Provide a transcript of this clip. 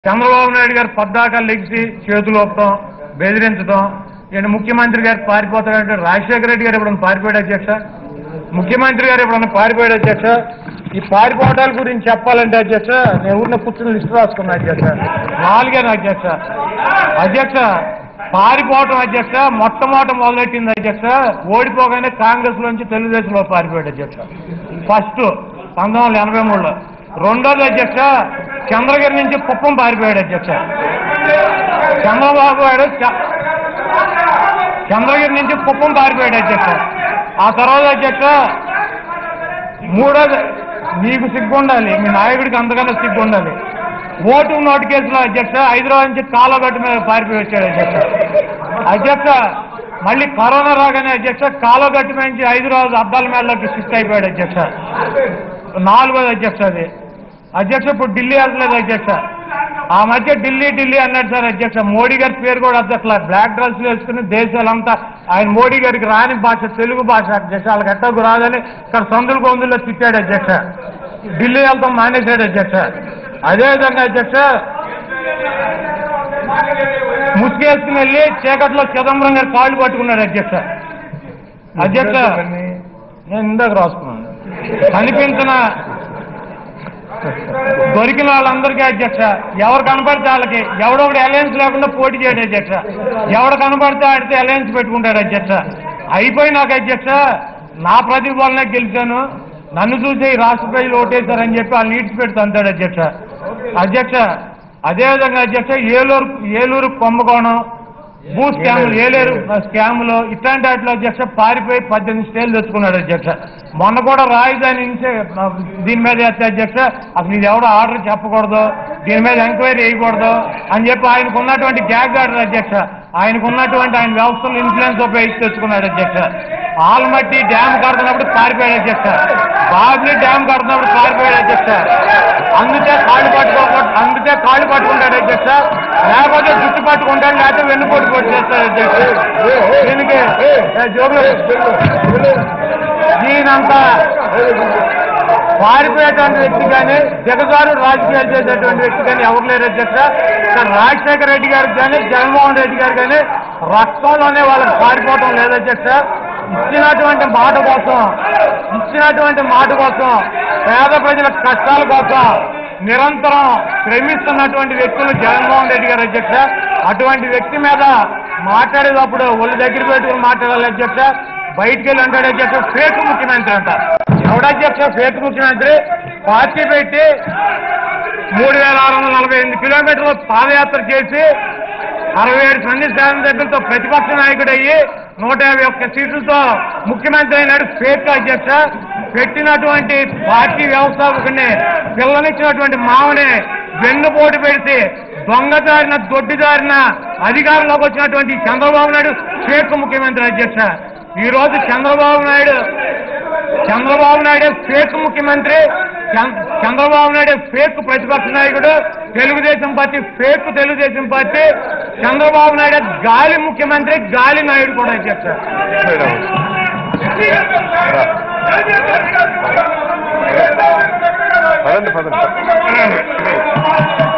చంద్రబాబు నాయుడు గారు పద్దాకా లెగిసి చేతులు ఒప్పడం బెదిరించడం ఈయన ముఖ్యమంత్రి గారు పారిపోతాడంటే రాజశేఖర రెడ్డి గారు ఎప్పుడన్నా పారిపోయాడు అధ్యక్ష ముఖ్యమంత్రి గారు ఎప్పుడన్నా పారిపోయాడు అధ్యక్ష ఈ పారిపోవటాల గురించి చెప్పాలంటే అధ్యక్ష నేను ఊరిన కూర్చుని లిస్టు రాసుకున్నా అధ్యక్ష నాలుగే అధ్యక్ష అధ్యక్ష పారిపోవటం అధ్యక్ష మొట్టమొదట మొదలెట్టింది అధ్యక్ష ఓడిపోగానే కాంగ్రెస్ నుంచి తెలుగుదేశంలో పారిపోయాడు అధ్యక్ష ఫస్ట్ పంతొమ్మిది వందల ఎనభై మూడులో రెండోది అధ్యక్ష చంద్రగిరి నుంచి కుప్పం పారిపోయాడు అధ్యక్ష చంద్రబాబు నాయుడు చ- చంద్రగిరి నుంచి కుప్పం పారిపోయాడు అధ్యక్ష ఆ తర్వాత అధ్యక్ష మూడోది మీకు సిగ్గు ఉండాలి మీ నాయకుడికి అంతకన్నా సిగ్గు ఉండాలి ఓటు నోటు కేసులో అధ్యక్ష హైదరాబాద్ నుంచి కాలగట్టు మీద పారిపోయి వచ్చాడు అధ్యక్ష అధ్యక్ష మళ్ళీ కరోనా రాగానే అధ్యక్ష కాలగట్టు మీద నుంచి హైదరాబాద్ అద్దాల మేడలోకి షిఫ్ట్ అయిపోయాడు అధ్యక్ష నాలుగోది అధ్యక్ష అది అధ్యక్ష ఇప్పుడు ఢిల్లీ వెళ్తలేదు అధ్యక్ష ఆ మధ్య ఢిల్లీ ఢిల్లీ అన్నాడు సార్ అధ్యక్ష మోడీ గారి పేరు కూడా అధ్యక్ష బ్లాక్ డ్రెస్లు వేసుకుని దేశాలంతా ఆయన మోడీ గారికి రాని భాష తెలుగు భాష అధ్యక్ష వాళ్ళకి ఎట్టకు రాదని ఇక్కడ సందులు గొంతుల్లో తిట్టాడు అధ్యక్ష ఢిల్లీ వెళ్తాం మానేశాడు అధ్యక్ష అదేవిధంగా అధ్యక్ష ముసుగేసుకుని వెళ్ళి చీకట్లో చిదంబరం గారి కాళ్ళు పట్టుకున్నాడు అధ్యక్ష అధ్యక్ష నేను ఇందాక రాసుకున్నాను కనిపించిన దొరికిన వాళ్ళందరికీ అధ్యక్ష ఎవరు కనపడితే వాళ్ళకి ఎవడో ఒకటి అలయన్స్ లేకుండా పోటీ చేయడు అధ్యక్ష ఎవడు కనపడితే ఆడితే అలయన్స్ పెట్టుకుంటాడు అధ్యక్ష అయిపోయి నాకు అధ్యక్ష నా ప్రతిభ వల్లనే గెలిచాను నన్ను చూసి ఈ రాష్ట్ర ప్రజలు ఓటేశారని చెప్పి వాళ్ళు నీడ్స్ పెడుతూ అంటాడు అధ్యక్ష అధ్యక్ష అదేవిధంగా అధ్యక్ష ఏలూరు ఏలూరు కుంభకోణం భూ స్కాములు ఏలేరు స్కాములు ఇట్లాంటి వాటిలో అధ్యక్ష పారిపోయి పద్దెనిమిది స్టేలు తెచ్చుకున్నాడు అధ్యక్ష మొన్న కూడా రాజధాని నుంచి ఆ, దీని మీద వేస్తే అధ్యక్ష అసలు ఇది ఎవడో ఆర్డర్ చెప్పకూడదు దీని మీద ఎంక్వైరీ వేయకూడదు అని చెప్పి ఆయనకు ఉన్నటువంటి గ్యాగ్ ఆర్డర్ అధ్యక్ష ఆయనకు ఉన్నటువంటి ఆయన వ్యవస్థలు ఇన్ఫ్లుయెన్స్ ఉపయోగించి తెచ్చుకున్నాడు అధ్యక్ష ఆల్మట్టి డ్యామ్ కడుతున్నప్పుడు పారిపోయాడు అధ్యక్ష బాబ్లీ డ్యామ్ కడుతున్నప్పుడు పారిపోయాడు అధ్యక్ష అందుకే కాళ్ళు పట్టుకోకుండా అందుకే కాళ్ళు పట్టుకుంటాడు అధ్యక్ష లేకపోతే జుట్టు పట్టుకుంటాడు లేకపోతే వెన్నుపోటు పోటు చేస్తాడు అధ్యక్ష దీనికి ఏ, జోగులు దీనంతా పారిపోయేటువంటి వ్యక్తి కానీ దిగజారు రాజకీయాలు చేసేటువంటి వ్యక్తి కానీ ఎవరు లేరు అధ్యక్ష ఇక్కడ రాజశేఖర రెడ్డి గారికి కానీ జగన్మోహన్ రెడ్డి గారు కానీ రక్తంలోనే వాళ్ళకి పారిపోవటం లేదు అధ్యక్ష ఇచ్చినటువంటి మాట కోసం ఇచ్చినటువంటి మాట కోసం పేద ప్రజల కష్టాల కోసం నిరంతరం శ్రమిస్తున్నటువంటి వ్యక్తులు జగన్మోహన్ రెడ్డి గారు అధ్యక్ష అటువంటి వ్యక్తి మీద మాట్లాడేటప్పుడు ఒళ్ళు దగ్గర పెట్టుకుని మాట్లాడాలి అధ్యక్ష బయటికి వెళ్ళి అంటాడు అధ్యక్ష ఫేక్ ముఖ్యమంత్రి అంట ఎవడధ్యక్ష ఫేక్ ముఖ్యమంత్రి పార్టీ పెట్టి మూడు వేల ఆరు వందల నలభై ఎనిమిది కిలోమీటర్లు పాదయాత్ర చేసి అరవై ఏడు సంధి శాసనసభ్యులతో ప్రతిపక్ష నాయకుడు అయ్యి నూట యాభై ఒక్క సీట్లతో ముఖ్యమంత్రి అయినాడు ఫేక్ అధ్యక్ష పెట్టినటువంటి పార్టీ వ్యవస్థాపకుని పిల్లనిచ్చినటువంటి మావని వెన్నుపోటు పెడితే దొంగదారిన దొడ్డిదారిన అధికారంలోకి వచ్చినటువంటి చంద్రబాబు నాయుడు ఫేక్ ముఖ్యమంత్రి అధ్యక్ష ఈ రోజు చంద్రబాబు నాయుడు చంద్రబాబు నాయుడు ఫేక్ ముఖ్యమంత్రి చం- చంద్రబాబు నాయుడు ఫేక్ ప్రతిపక్ష నాయకుడు Telugu Desam party fake Telugu Desam party Chandrababu Naidu గాలి ముఖ్యమంత్రి గాలి నాయుడు కూడా అధ్యక్ష పదండి పదండి